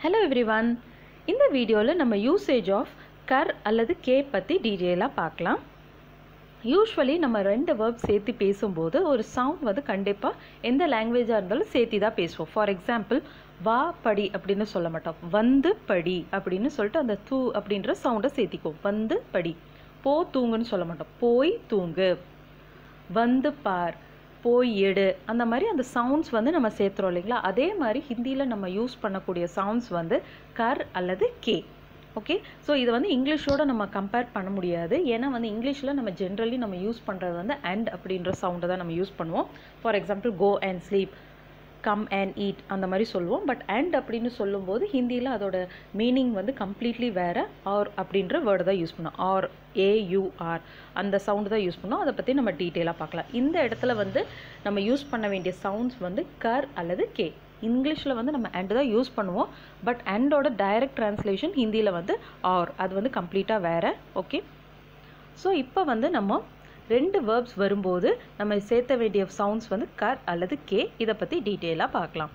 hello everyone இந்த வீடியோவில் நம்ம யூசேஜ் ஆஃப் கர் அல்லது கே பற்றி டீட்டெயிலாக பார்க்கலாம் யூஸ்வலி நம்ம ரெண்டு வேர்ப் சேர்த்து பேசும்போது ஒரு சவுண்ட் வந்து கண்டிப்பாக எந்த லாங்குவேஜாக இருந்தாலும் சேர்த்து தான் பேசுவோம் ஃபார் எக்ஸாம்பிள் வா படி அப்படின்னு சொல்ல மாட்டோம் வந்து படி அப்படின்னு சொல்லிட்டு அந்த தூ அப்படின்ற சவுண்டை சேர்த்திக்குவோம் வந்து படி போ தூங்குன்னு சொல்ல மாட்டோம் போய் தூங்கு வந்து பார் போய் எடு அந்த மாதிரி அந்த சவுண்ட்ஸ் வந்து நம்ம சேர்த்துறோம் இல்லைங்களா அதே மாதிரி ஹிந்தியில் நம்ம யூஸ் பண்ணக்கூடிய சவுண்ட்ஸ் வந்து கர் அல்லது கே ஓகே ஸோ இதை வந்து இங்கிலீஷோட நம்ம கம்பேர் பண்ண முடியாது ஏன்னா வந்து இங்கிலீஷில் நம்ம ஜென்ரலி நம்ம யூஸ் பண்ணுறது வந்து அண்ட் அப்படின்ற சவுண்டை தான் நம்ம யூஸ் பண்ணுவோம் for example go and sleep come and eat அந்த மாதிரி சொல்லுவோம் பட் அண்ட் அப்படின்னு சொல்லும்போது ஹிந்தியில் அதோட மீனிங் வந்து கம்ப்ளீட்லி வேறு ஆர் அப்படின்ற வேர்டு தான் யூஸ் பண்ணோம் ஆர் ஏயூஆர் அந்த சவுண்டு தான் யூஸ் பண்ணோம் அதை பற்றி நம்ம டீட்டெயிலாக பார்க்கலாம் இந்த இடத்துல வந்து நம்ம யூஸ் பண்ண வேண்டிய சவுண்ட்ஸ் வந்து கர் அல்லது கே இங்கிலீஷில் வந்து நம்ம அண்ட் தான் யூஸ் பண்ணுவோம் பட் அண்டோட டைரக்ட் ட்ரான்ஸ்லேஷன் ஹிந்தியில் வந்து ஆர் அது வந்து கம்ப்ளீட்டாக வேறு ஓகே ஸோ இப்போ வந்து நம்ம ரெண்டு வேர்ப்ஸ் வரும்போது நம்ம சேர்த்த வேண்டிய சவுண்ட்ஸ் வந்து கர் அல்லது கே இதை பற்றி டீட்டெயிலாக பார்க்கலாம்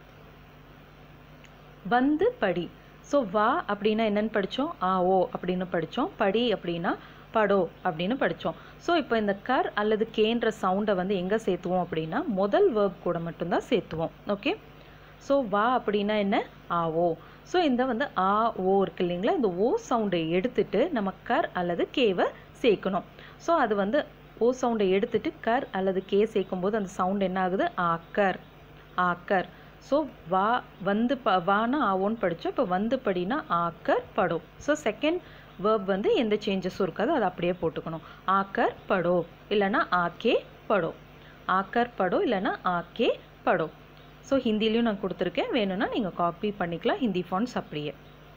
வந்து படி ஸோ வா அப்படின்னா என்னென்னு படித்தோம் ஆ ஓ அப்படின்னு படித்தோம் படி அப்படின்னா படோ அப்படின்னு படித்தோம் ஸோ இப்போ இந்த கர் அல்லது கேன்ற சவுண்டை வந்து எங்கே சேர்த்துவோம் அப்படின்னா முதல் வேர்ப் கூட மட்டும்தான் சேர்த்துவோம் ஓகே ஸோ வா அப்படின்னா என்ன ஆ ஓ ஸோ இந்த வந்து ஆ ஓ இருக்கு இல்லைங்களா இந்த ஓ சவுண்டை எடுத்துட்டு நம்ம கர் அல்லது கேவை சேர்க்கணும் ஸோ அது வந்து ஓ சவுண்டை எடுத்துட்டு கர் அல்லது கே சேர்க்கும்போது அந்த சவுண்ட் என்ன ஆகுது ஆக்கர் ஆக்கர் ஸோ வா வந்து ப வானா ஆவோன்னு படித்தோம் இப்போ வந்து படினா ஆக்கர் படோ ஸோ செகண்ட் வேர்ப் வந்து எந்த சேஞ்சஸும் இருக்காது அதை அப்படியே போட்டுக்கணும் ஆக்கர் படோ இல்லைனா ஆக்கே படோ ஆக்கர் படோ இல்லைனா ஆக்கே படோ ஸோ ஹிந்திலையும் நான் கொடுத்துருக்கேன் வேணும்னா நீங்கள் காப்பி பண்ணிக்கலாம் ஹிந்தி ஃபான்ஸ் அப்படியே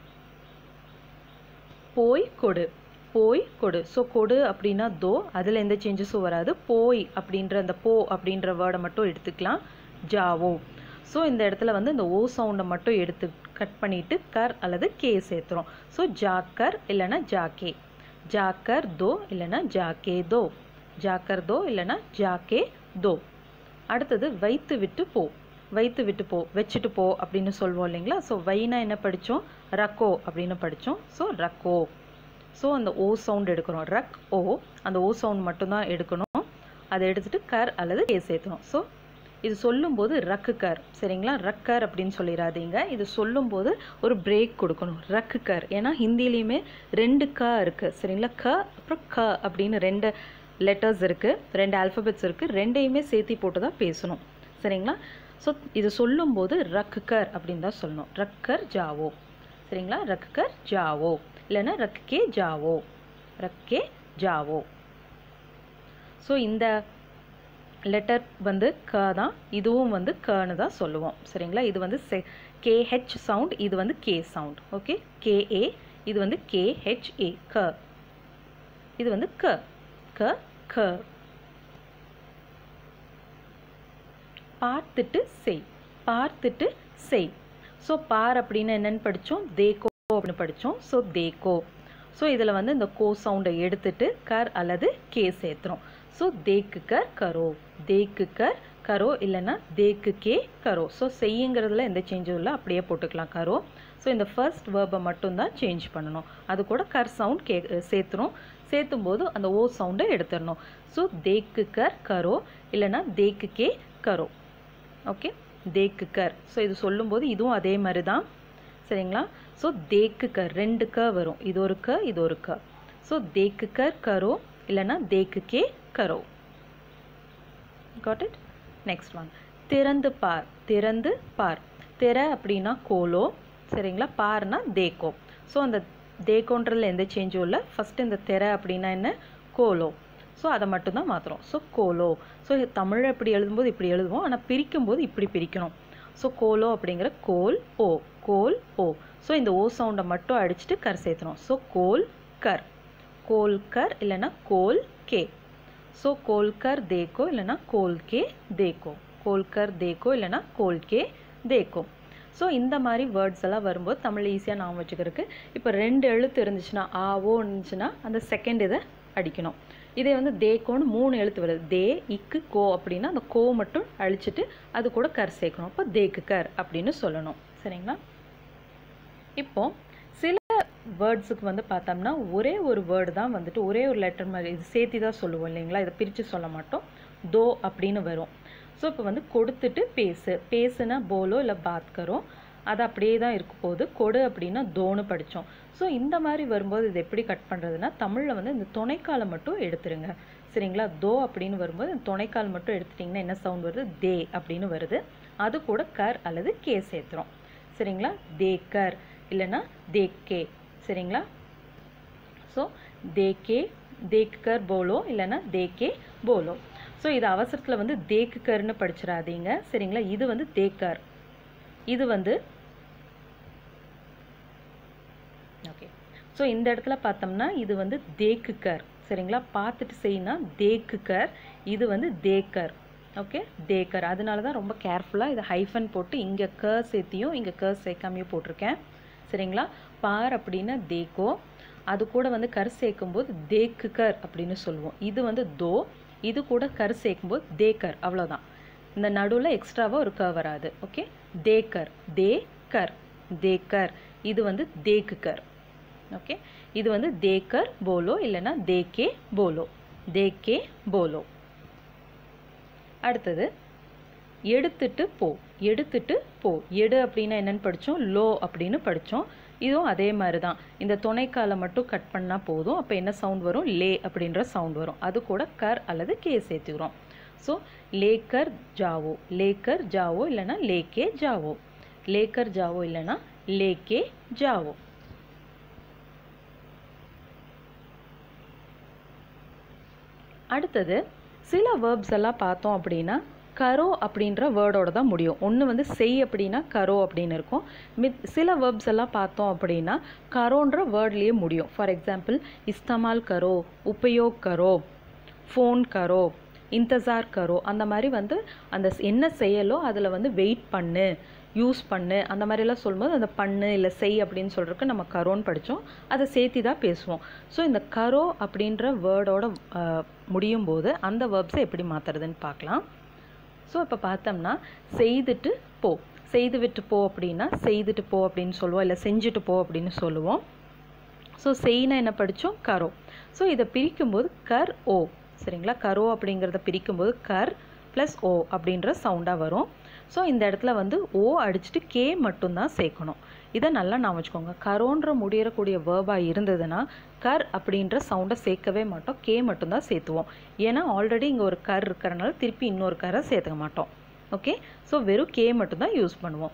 போய் கொடு போய் கொடு ஸோ கொடு அப்படின்னா தோ அதில் எந்த சேஞ்சஸும் வராது போய் அப்படின்ற அந்த போ அப்படின்ற வேர்டை மட்டும் எடுத்துக்கலாம் ஜாவோ ஸோ இந்த இடத்துல வந்து இந்த ஓ சவுண்டை மட்டும் எடுத்து கட் பண்ணிவிட்டு கர் அல்லது கே சேர்த்துறோம் ஸோ ஜாக்கர் இல்லைனா ஜாக்கே ஜாக்கர் தோ இல்லைனா ஜாக்கே தோ ஜாக்கர் தோ இல்லைனா ஜாக்கே தோ அடுத்தது வைத்து விட்டு போ வைத்து விட்டு போ வச்சுட்டு போ அப்படின்னு சொல்லுவோம் இல்லைங்களா ஸோ வைனா என்ன படித்தோம் ரக்கோ அப்படின்னு படித்தோம் ஸோ ரக்கோ ஸோ அந்த ஓ சவுண்ட் எடுக்கணும் ரக் ஓ அந்த ஓ சவுண்ட் மட்டும்தான் எடுக்கணும் அதை எடுத்துகிட்டு கர் அல்லது கே சேர்த்தணும் ஸோ இது சொல்லும்போது ரக்கு கர் சரிங்களா ரக்கர் அப்படின்னு சொல்லிடாதீங்க இது சொல்லும்போது ஒரு பிரேக் கொடுக்கணும் ரக்கு கர் ஏன்னா ஹிந்திலையுமே ரெண்டு க இருக்குது சரிங்களா க அப்புறம் க அப்படின்னு ரெண்டு லெட்டர்ஸ் இருக்குது ரெண்டு ஆல்ஃபபெட்ஸ் இருக்குது ரெண்டையுமே சேர்த்தி போட்டு தான் பேசணும் சரிங்களா ஸோ இது சொல்லும்போது ரக்குக்கர் அப்படின்னு தான் சொல்லணும் ரக்கர் ஜாவோ சரிங்களா ரக்குக்கர் ஜாவோ இல்லைன்னா ரக்கே ஜாவோ ரக்கே ஜாவோ ஸோ இந்த லெட்டர் வந்து க தான் இதுவும் வந்து கன்னு தான் சொல்லுவோம் சரிங்களா இது வந்து செ கேஹெச் சவுண்ட் இது வந்து கே சவுண்ட் ஓகே கேஏ இது வந்து கேஹெச்ஏ க இது வந்து க க க பார்த்துட்டு செய் பார்த்துட்டு செய் ஸோ பார் அப்படின்னு என்னென்னு படித்தோம் தேக்கோ அப்படின்னு படித்தோம் ஸோ தேக்கோ ஸோ இதில் வந்து இந்த கோ சவுண்டை எடுத்துட்டு கர் அல்லது கே சேர்த்துறோம் ஸோ தேக்கு கர் கரோ தேக்கு கர் கரோ இல்லைன்னா தேக்கு கே கரோ ஸோ செய்யுங்கிறதுல எந்த சேஞ்சும் இல்லை அப்படியே போட்டுக்கலாம் கரோ ஸோ இந்த ஃபர்ஸ்ட் வேர்பை மட்டும்தான் சேஞ்ச் பண்ணணும் அது கூட கர் சவுண்ட் கே சேர்த்துறோம் சேர்த்தும் போது அந்த ஓ சவுண்டை எடுத்துடணும் ஸோ தேக்கு கர் கரோ இல்லைன்னா தேக்கு கே கரோ ஓகே தேக்கு கர் ஸோ இது சொல்லும்போது இதுவும் அதே மாதிரி தான் சரிங்களா ஸோ தேக்கு கர் ரெண்டு க வரும் இது ஒரு க இது ஒரு க ஸோ தேக்கு கர் கரோ இல்லைன்னா தேக்கு கே கரோ காட் இட் நெக்ஸ்ட் ஒன் திறந்து பார் திறந்து பார் திற அப்படின்னா கோலோ சரிங்களா பார்னா தேக்கோ ஸோ அந்த தேக்கோன்றதுல எந்த சேஞ்சும் இல்லை ஃபஸ்ட்டு இந்த திற அப்படின்னா என்ன கோலோ ஸோ அதை மட்டும்தான் மாற்றுறோம் ஸோ கோலோ ஸோ தமிழ் எப்படி எழுதும்போது இப்படி எழுதுவோம் ஆனால் பிரிக்கும் போது இப்படி பிரிக்கணும் ஸோ கோலோ அப்படிங்கிற கோல் ஓ கோல் ஓ ஸோ இந்த ஓ சவுண்டை மட்டும் அடிச்சுட்டு கர் சேர்த்துறோம் ஸோ கோல் கர் கோல் கர் இல்லைன்னா கோல் கே ஸோ கோல்கர் தேக்கோ இல்லைன்னா கோல் கே தேக்கோ கோல்கர் தேக்கோ இல்லைன்னா கோல் கே தேக்கோ ஸோ இந்த மாதிரி வேர்ட்ஸ் எல்லாம் வரும்போது தமிழ் ஈஸியாக நாம் வச்சுக்கிறதுக்கு இப்போ ரெண்டு எழுத்து இருந்துச்சுன்னா ஆவோ இருந்துச்சுன்னா அந்த செகண்ட் இதை அடிக்கணும் இதே வந்து தேக்கோன்னு மூணு எழுத்து வருது தே இக்கு கோ அப்படின்னா அந்த கோ மட்டும் அழிச்சிட்டு அது கூட கர் சேர்க்கணும் அப்போ தேக்கு கர் அப்படின்னு சொல்லணும் சரிங்களா இப்போ சில வேர்ட்ஸுக்கு வந்து பார்த்தோம்னா ஒரே ஒரு வேர்டு தான் வந்துட்டு ஒரே ஒரு லெட்டர் மாதிரி இது சேர்த்து தான் சொல்லுவோம் இல்லைங்களா இதை பிரித்து சொல்ல மாட்டோம் தோ அப்படின்னு வரும் ஸோ இப்போ வந்து கொடுத்துட்டு பேசு பேசுனா போலோ இல்லை பாத் கரோ அது அப்படியே தான் இருக்க போகுது கொடு அப்படின்னா தோன்னு படித்தோம் ஸோ இந்த மாதிரி வரும்போது இது எப்படி கட் பண்ணுறதுன்னா தமிழில் வந்து இந்த துணைக்காலம் மட்டும் எடுத்துருங்க சரிங்களா தோ அப்படின்னு வரும்போது இந்த துணைக்கால் மட்டும் எடுத்துட்டிங்கன்னா என்ன சவுண்ட் வருது தே அப்படின்னு வருது அது கூட கர் அல்லது கே சேர்த்துறோம் சரிங்களா தேக்கர் இல்லைன்னா தேக்கே சரிங்களா ஸோ தேக்கே தேக்கர் போலோ இல்லைன்னா தேக்கே போலோ ஸோ இது அவசரத்தில் வந்து தேக்குக்கர்னு படிச்சிடாதீங்க சரிங்களா இது வந்து தேக்கர் இது வந்து ஓகே ஸோ இந்த இடத்துல பார்த்தோம்னா இது வந்து தேக்குக்கர் சரிங்களா பார்த்துட்டு செய்யினா தேக்குக்கர் இது வந்து தேக்கர் ஓகே தேக்கர் அதனால தான் ரொம்ப கேர்ஃபுல்லாக இதை ஹைஃபன் போட்டு இங்கே க சேர்த்தியும் இங்கே க சேர்க்காமையும் போட்டிருக்கேன் சரிங்களா பார் அப்படின்னா தேக்கோ அது கூட வந்து கர் சேர்க்கும்போது தேக்குக்கர் அப்படின்னு சொல்லுவோம் இது வந்து தோ இது கூட கர் சேர்க்கும்போது தேக்கர் அவ்வளோதான் இந்த நடுவில் எக்ஸ்ட்ராவாக ஒரு க வராது ஓகே தேக்கர் தே கர் தேக்கர் இது வந்து தேக்குக்கர் ஓகே இது வந்து தேக்கர் போலோ இல்லைன்னா தேக்கே போலோ தேக்கே போலோ அடுத்தது எடுத்துட்டு போ எடுத்துட்டு போ எடு அப்படின்னா என்னன்னு படித்தோம் லோ அப்படின்னு படித்தோம் இதுவும் அதே மாதிரி தான் இந்த துணைக்காலை மட்டும் கட் பண்ணால் போதும் அப்போ என்ன சவுண்ட் வரும் லே அப்படின்ற சவுண்ட் வரும் அது கூட கர் அல்லது கே சேர்த்துக்கிறோம் ஸோ லேக்கர் ஜாவோ லேக்கர் ஜாவோ இல்லைன்னா லேக்கே ஜாவோ லேக்கர் ஜாவோ இல்லைன்னா லேக்கே ஜாவோ அடுத்தது சில வேர்ப்ஸ் எல்லாம் பார்த்தோம் அப்படின்னா கரோ அப்படின்ற வேர்டோட தான் முடியும் ஒன்று வந்து செய் அப்படின்னா கரோ அப்படின்னு இருக்கும் மித் சில வேர்ப்ஸ் எல்லாம் பார்த்தோம் அப்படின்னா கரோன்ற வேர்ட்லேயே முடியும் ஃபார் எக்ஸாம்பிள் இஸ்தமால் கரோ உபயோக் கரோ ஃபோன் கரோ இந்தசார் கரோ அந்த மாதிரி வந்து அந்த என்ன செயலோ அதில் வந்து வெயிட் பண்ணு யூஸ் பண்ணு அந்த மாதிரிலாம் சொல்லும்போது அந்த பண்ணு இல்லை செய் அப்படின்னு சொல்கிறதுக்கு நம்ம கரோன்னு படித்தோம் அதை சேர்த்தி தான் பேசுவோம் ஸோ இந்த கரோ அப்படின்ற வேர்டோட முடியும் போது அந்த வேர்ப்ஸை எப்படி மாற்றுறதுன்னு பார்க்கலாம் ஸோ இப்போ பார்த்தோம்னா செய்துட்டு போ செய்து விட்டு போ அப்படின்னா செய்துட்டு போ அப்படின்னு சொல்லுவோம் இல்லை செஞ்சுட்டு போ அப்படின்னு சொல்லுவோம் ஸோ செய்னா என்ன படித்தோம் கரோ ஸோ இதை பிரிக்கும்போது கர் ஓ சரிங்களா கரோ அப்படிங்கிறத பிரிக்கும்போது கர் ப்ளஸ் ஓ அப்படின்ற சவுண்டாக வரும் ஸோ இந்த இடத்துல வந்து ஓ அடிச்சுட்டு கே மட்டும்தான் சேர்க்கணும் இதை நல்லா நான் வச்சுக்கோங்க கரோன்ற முடியறக்கூடிய வேர்பாக இருந்ததுன்னா கர் அப்படின்ற சவுண்டை சேர்க்கவே மாட்டோம் கே மட்டும்தான் சேர்த்துவோம் ஏன்னா ஆல்ரெடி இங்கே ஒரு கர் இருக்கிறனால திருப்பி இன்னொரு கரை சேர்த்துக்க மாட்டோம் ஓகே ஸோ வெறும் கே மட்டும்தான் யூஸ் பண்ணுவோம்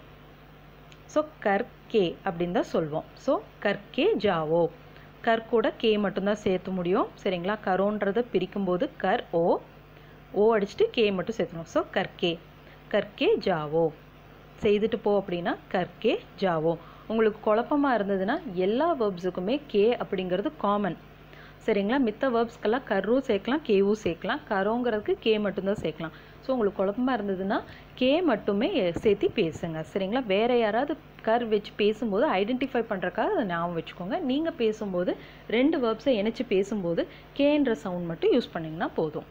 ஸோ கர் கே அப்படின்னு தான் சொல்வோம் ஸோ கர்கே ஜாவோ கர் கூட கே மட்டும்தான் சேர்த்து முடியும் சரிங்களா கரோன்றதை பிரிக்கும்போது கர் ஓ ஓ அடிச்சுட்டு கே மட்டும் சேர்த்துணும் ஸோ கர்கே கர்கே ஜாவோ செய்துட்டு போ அப்படின்னா கர்கே ஜாவோ உங்களுக்கு குழப்பமாக இருந்ததுன்னா எல்லா வேர்ப்ஸுக்குமே கே அப்படிங்கிறது காமன் சரிங்களா மித்த வேர்ப்ஸ்க்கெல்லாம் கர்ரும் சேர்க்கலாம் கேவும் சேர்க்கலாம் கரோங்கிறதுக்கு கே மட்டும்தான் சேர்க்கலாம் ஸோ உங்களுக்கு குழப்பமாக இருந்ததுன்னா கே மட்டுமே சேர்த்து பேசுங்க சரிங்களா வேறு யாராவது கர் வச்சு பேசும்போது ஐடென்டிஃபை பண்ணுறக்காக அதை ஞாபகம் வச்சுக்கோங்க நீங்கள் பேசும்போது ரெண்டு வேர்ப்ஸை இணைச்சி பேசும்போது கேன்ற சவுண்ட் மட்டும் யூஸ் பண்ணிங்கன்னா போதும்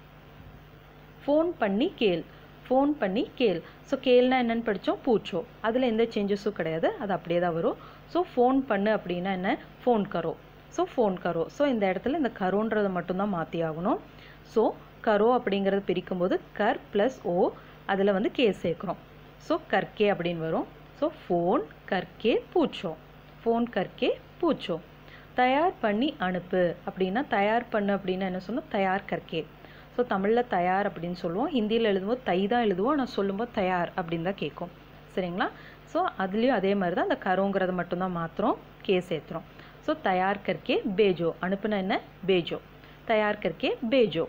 ஃபோன் பண்ணி கேள் ஃபோன் பண்ணி கேள் ஸோ கேள்னா என்னென்னு படித்தோம் பூச்சோ அதில் எந்த சேஞ்சஸும் கிடையாது அது அப்படியே தான் வரும் ஸோ ஃபோன் பண்ணு அப்படின்னா என்ன ஃபோன் கரோ ஸோ ஃபோன் கரோ ஸோ இந்த இடத்துல இந்த கரோன்றதை மட்டும்தான் மாற்றி ஆகணும் ஸோ கரோ அப்படிங்கிறத பிரிக்கும்போது கர் ப்ளஸ் ஓ அதில் வந்து கே சேர்க்குறோம் ஸோ கர்கே அப்படின்னு வரும் ஸோ ஃபோன் கர்கே பூச்சோ ஃபோன் கர்கே பூச்சோ தயார் பண்ணி அனுப்பு அப்படின்னா தயார் பண்ணு அப்படின்னா என்ன சொன்னோம் தயார் கர்கே ஸோ தமிழில் தயார் அப்படின்னு சொல்லுவோம் ஹிந்தியில் எழுதும்போது தை தான் எழுதுவோம் ஆனால் சொல்லும்போது தயார் அப்படின்னு தான் கேட்கும் சரிங்களா ஸோ அதுலேயும் அதே மாதிரி தான் அந்த கரோங்கிறத மட்டும்தான் மாற்றுறோம் கே சேர்த்துறோம் ஸோ தயார் கர்க்கே பேஜோ அனுப்புனா என்ன பேஜோ தயார் கர்க்கே பேஜோ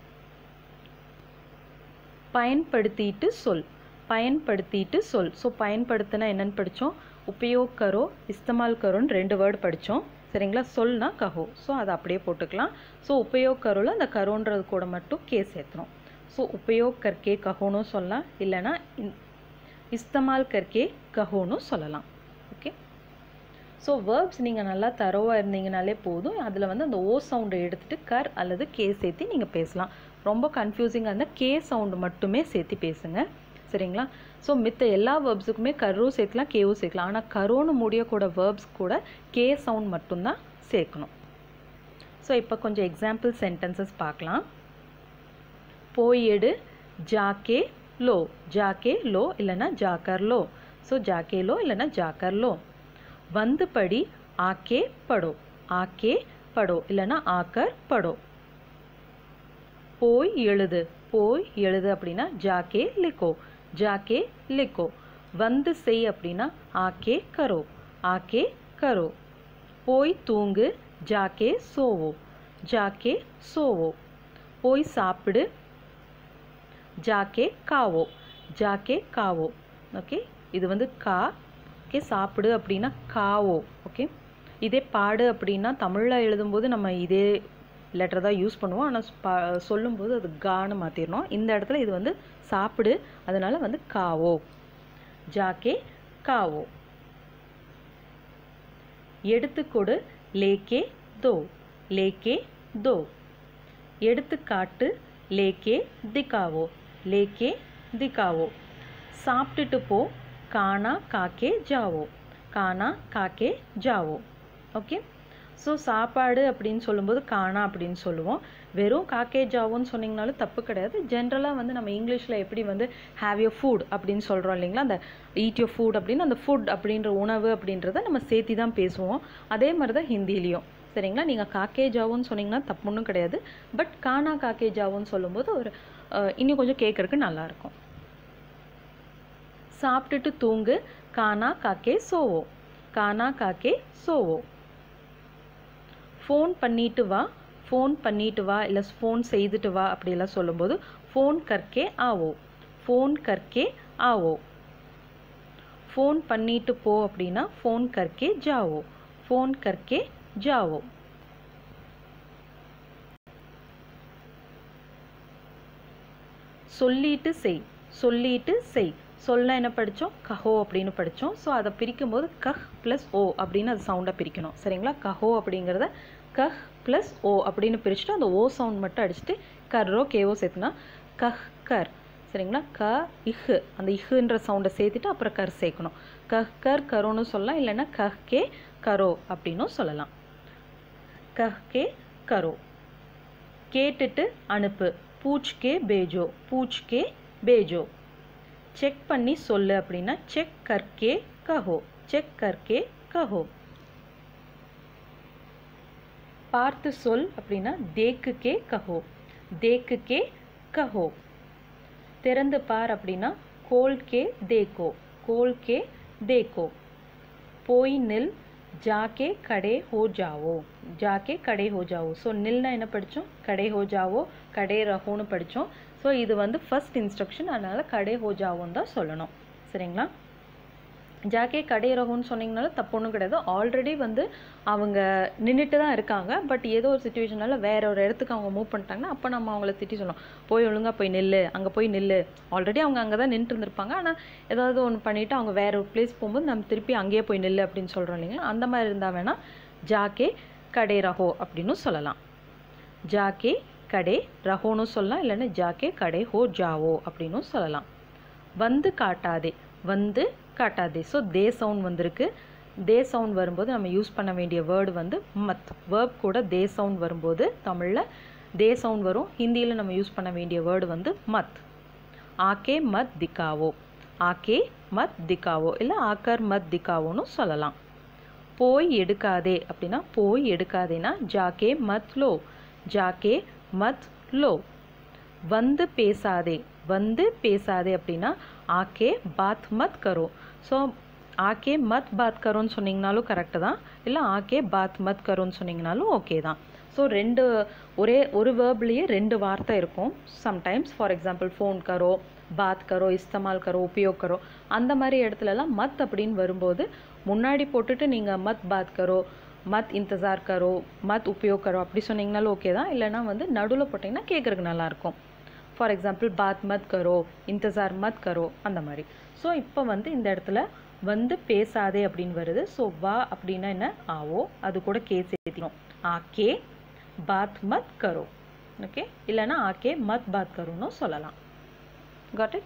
பயன்படுத்திட்டு சொல் பயன்படுத்திட்டு சொல் ஸோ பயன்படுத்தினா என்னென்னு படித்தோம் உபயோக் கரோ இஸ்தமால் கரோன்னு ரெண்டு வேர்டு படித்தோம் சரிங்களா சொல்னா கஹோ ஸோ அதை அப்படியே போட்டுக்கலாம் ஸோ உபயோக் கரோவில் அந்த கரோன்றது கூட மட்டும் கே சேர்த்துறோம் ஸோ உபயோக் கர்க்கே கஹோனும் சொல்லலாம் இல்லைனா இஸ்தமால் கர்க்கே கஹோன்னு சொல்லலாம் ஓகே ஸோ வேர்ப்ஸ் நீங்கள் நல்லா தரோவாக இருந்தீங்கனாலே போதும் அதில் வந்து அந்த ஓ சவுண்டை எடுத்துகிட்டு கர் அல்லது கே சேர்த்து நீங்கள் பேசலாம் ரொம்ப கன்ஃபியூசிங்காக இருந்தால் கே சவுண்டு மட்டுமே சேர்த்து பேசுங்க சரிங்களா ஸோ மித்த எல்லா வேர்ப்ஸுக்குமே கரோ சேர்க்கலாம் கேவும் சேர்க்கலாம் ஆனால் கரோன்னு முடியக்கூட வேர்ப்ஸ் கூட கே சவுண்ட் மட்டும்தான் சேர்க்கணும் ஸோ இப்போ கொஞ்சம் எக்ஸாம்பிள் சென்டென்சஸ் பார்க்கலாம் போய் எடு ஜாக்கே லோ ஜாக்கே லோ இல்லைன்னா ஜாக்கர் லோ ஸோ ஜாக்கே லோ இல்லைன்னா ஜாக்கர் லோ வந்து படி ஆக்கே படோ ஆக்கே படோ இல்லைன்னா ஆக்கர் படோ போய் எழுது போய் எழுது அப்படின்னா ஜாக்கே லிக்கோ ஜாக்கே லிக்கோ வந்து செய் அப்படின்னா ஆக்கே கரோ ஆக்கே கரோ போய் தூங்கு ஜாக்கே சோவோ ஜாக்கே சோவோ போய் சாப்பிடு ஜாக்கே காவோ ஜாக்கே காவோ ஓகே இது வந்து கா ஓகே சாப்பிடு அப்படின்னா காவோ ஓகே இதே பாடு அப்படின்னா தமிழில் எழுதும்போது நம்ம இதே லெட்டர் தான் யூஸ் பண்ணுவோம் ஆனால் பா சொல்லும்போது அது கான்னு மாற்றிடணும் இந்த இடத்துல இது வந்து சாப்பிடு அதனால் வந்து காவோ ஜாக்கே காவோ எடுத்துக்கொடு லேக்கே தோ லேக்கே தோ எடுத்துக்காட்டு லேக்கே திக்காவோ லேக்கே திக்காவோ சாப்பிட்டுட்டு போ கானா காக்கே ஜாவோ கானா காக்கே ஜாவோ ஓகே ஸோ சாப்பாடு அப்படின்னு சொல்லும்போது காணா அப்படின்னு சொல்லுவோம் வெறும் காக்கே ஜாவோன்னு சொன்னீங்கனாலும் தப்பு கிடையாது ஜென்ரலாக வந்து நம்ம இங்கிலீஷில் எப்படி வந்து ஹாவ் யூ ஃபுட் அப்படின்னு சொல்கிறோம் இல்லைங்களா அந்த ஈட் யூ ஃபுட் அப்படின்னு அந்த ஃபுட் அப்படின்ற உணவு அப்படின்றத நம்ம சேர்த்தி தான் பேசுவோம் அதே மாதிரி தான் ஹிந்திலையும் சரிங்களா நீங்கள் காக்கே ஜாவோன்னு சொன்னீங்கன்னா தப்பு ஒன்றும் கிடையாது பட் கானா காக்கே ஜாவோன்னு சொல்லும்போது ஒரு இன்னும் கொஞ்சம் கேட்குறதுக்கு நல்லாயிருக்கும் சாப்பிட்டுட்டு தூங்கு கானா காக்கே சோவோ கானா காக்கே சோவோ ஃபோன் பண்ணிட்டு வா ஃபோன் பண்ணிட்டு வா இல்லை ஃபோன் செய்துட்டு வா அப்படிலாம் சொல்லும்போது ஃபோன் கற்கே ஆவோ ஃபோன் கற்கே ஆவோ ஃபோன் பண்ணிட்டு போ அப்படின்னா ஃபோன் கற்கே ஜாவோ ஃபோன் கற்கே ஜாவோ சொல்லிட்டு செய் சொல்லிட்டு செய் சொல்ல என்ன படித்தோம் கஹோ அப்படின்னு படித்தோம் ஸோ அதை பிரிக்கும்போது கஹ் ப்ளஸ் ஓ அப்படின்னு அது சவுண்டை பிரிக்கணும் சரிங்களா கஹோ அப்படிங்கிறத கஹ் ப்ளஸ் ஓ அப்படின்னு பிரிச்சுட்டு அந்த ஓ சவுண்ட் மட்டும் அடிச்சுட்டு கர்ரோ கேவோ சேர்த்துனா கஹ் கர் சரிங்களா க இஹு அந்த இஹுன்ற சவுண்டை சேர்த்துட்டு அப்புறம் கர் சேர்க்கணும் கஹ் கர் கரோன்னு சொல்லலாம் இல்லைன்னா கஹ் கே கரோ அப்படின்னும் சொல்லலாம் கஹ் கே கரோ கேட்டுட்டு அனுப்பு பூச் கே பேஜோ பூச் கே பேஜோ செக் பண்ணி சொல்லு அப்படின்னா செக் கர்கே கஹோ செக் கர்கே கஹோ பார்த்து சொல் அப்படின்னா தேக்கு கே கஹோ தேக்கு கே கஹோ திறந்து பார் அப்படின்னா கோல் கே தேக்கோ கோல் கே தேக்கோ போய் நில் ஜாக்கே கடே ஹோ ஜாவோ ஜாக்கே கடே ஹோ ஜாவோ ஸோ நில்னா என்ன படித்தோம் கடே ஹோ ஜாவோ கடே ரஹோன்னு படித்தோம் ஸோ இது வந்து ஃபஸ்ட் இன்ஸ்ட்ரக்ஷன் அதனால் கடே ஹோ ஜாவோன்னு தான் சொல்லணும் சரிங்களா ஜாக்கே கடை ரகுன்னு சொன்னீங்கனாலும் தப்பு ஒன்றும் கிடையாது ஆல்ரெடி வந்து அவங்க நின்றுட்டு தான் இருக்காங்க பட் ஏதோ ஒரு சுச்சுவேஷனால வேற ஒரு இடத்துக்கு அவங்க மூவ் பண்ணிட்டாங்கன்னா அப்போ நம்ம அவங்கள திட்டி சொல்லணும் போய் ஒழுங்காக போய் நில்லு அங்கே போய் நில்லு ஆல்ரெடி அவங்க அங்கே தான் நின்றுட்டு இருந்திருப்பாங்க ஆனால் ஏதாவது ஒன்று பண்ணிவிட்டு அவங்க வேற ஒரு பிளேஸ் போகும்போது நம்ம திருப்பி அங்கேயே போய் நில்லு அப்படின்னு சொல்கிறோம் இல்லைங்களா அந்த மாதிரி இருந்தால் வேணால் ஜாக்கே கடை ரஹோ அப்படின்னு சொல்லலாம் ஜாக்கே கடை ரஹோன்னு சொல்லலாம் இல்லைன்னா ஜாக்கே கடை ஹோ ஜாவோ அப்படின்னும் சொல்லலாம் வந்து காட்டாதே வந்து காட்டாதே ஸோ தே சவுண்ட் வந்திருக்கு தே சவுண்ட் வரும்போது நம்ம யூஸ் பண்ண வேண்டிய வேர்டு வந்து மத் வேர்ப் கூட தே சவுண்ட் வரும்போது தமிழில் தே சவுண்ட் வரும் ஹிந்தியில் நம்ம யூஸ் பண்ண வேண்டிய வேர்டு வந்து மத் ஆக்கே மத் திக்காவோ ஆக்கே மத் திக்காவோ இல்லை ஆக்கர் மத் திக்காவோன்னு சொல்லலாம் போய் எடுக்காதே அப்படின்னா போய் எடுக்காதேனா ஜாக்கே மத் லோ ஜாக்கே மத் லோ வந்து பேசாதே வந்து பேசாதே அப்படின்னா ஆக்கே பாத் மத் கரோ ஸோ ஆக்கே மத் பாத் கரோன்னு சொன்னீங்கனாலும் கரெக்டு தான் இல்லை ஆக்கே பாத் மத் கரோன்னு சொன்னீங்கனாலும் ஓகே தான் ஸோ ரெண்டு ஒரே ஒரு வேர்ப்லேயே ரெண்டு வார்த்தை இருக்கும் சம்டைம்ஸ் ஃபார் எக்ஸாம்பிள் ஃபோன் கரோ பாத் கரோ இஸ்தமால் கரோ உபயோக் கரோ அந்த மாதிரி இடத்துலலாம் மத் அப்படின்னு வரும்போது முன்னாடி போட்டுட்டு நீங்கள் மத் பாத் கரோ மத் இந்தசார் கரோ மத் உபயோக் கரோ அப்படி சொன்னீங்கனாலும் ஓகே தான் இல்லைனா வந்து நடுவில் போட்டிங்கன்னா கேட்குறதுக்கு நல்லாயிருக்கும் ஃபார் எக்ஸாம்பிள் பாத் மத் கரோ இந்தசார் மத் கரோ அந்த மாதிரி ஸோ இப்போ வந்து இந்த இடத்துல வந்து பேசாதே அப்படின்னு வருது ஸோ வா அப்படின்னா என்ன ஆவோ அது கூட கே சேர்த்திடும் ஆக்கே பாத் மத் கரோ ஓகே இல்லைன்னா ஆக்கே மத் பாத் கரோன்னு சொல்லலாம் காட் இட்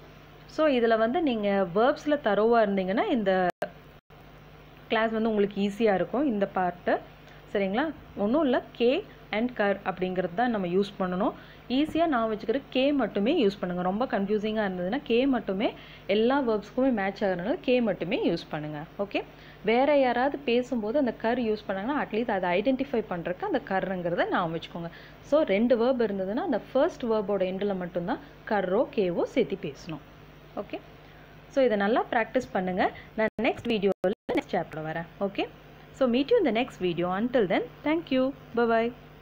ஸோ இதில் வந்து நீங்கள் வேர்ப்ஸில் தரோவாக இருந்தீங்கன்னா இந்த கிளாஸ் வந்து உங்களுக்கு ஈஸியாக இருக்கும் இந்த பார்ட்டு சரிங்களா ஒன்றும் இல்லை கே அண்ட் கர் அப்படிங்கிறது தான் நம்ம யூஸ் பண்ணணும் ஈஸியாக நான் வச்சுக்கிற கே மட்டுமே யூஸ் பண்ணுங்கள் ரொம்ப கன்ஃபியூசிங்காக இருந்ததுன்னா கே மட்டுமே எல்லா வேர்ப்ஸ்க்குமே மேட்ச் ஆகிறதுனால கே மட்டுமே யூஸ் பண்ணுங்கள் ஓகே வேறு யாராவது பேசும்போது அந்த கர் யூஸ் பண்ணாங்கன்னா அட்லீஸ்ட் அதை ஐடென்டிஃபை பண்ணுறதுக்கு அந்த கர்ங்கிறத நான் வச்சுக்கோங்க ஸோ ரெண்டு வேர்ப் இருந்ததுன்னா அந்த ஃபர்ஸ்ட் வேர்போட எண்டில் மட்டும்தான் கர்ரோ கேவோ சேர்த்து பேசணும் ஓகே ஸோ இதை நல்லா ப்ராக்டிஸ் பண்ணுங்கள் நான் நெக்ஸ்ட் வீடியோவில் நெக்ஸ்ட் சாப்டர் வரேன் ஓகே ஸோ மீட் யூ இந்த next video until then thank you bye bye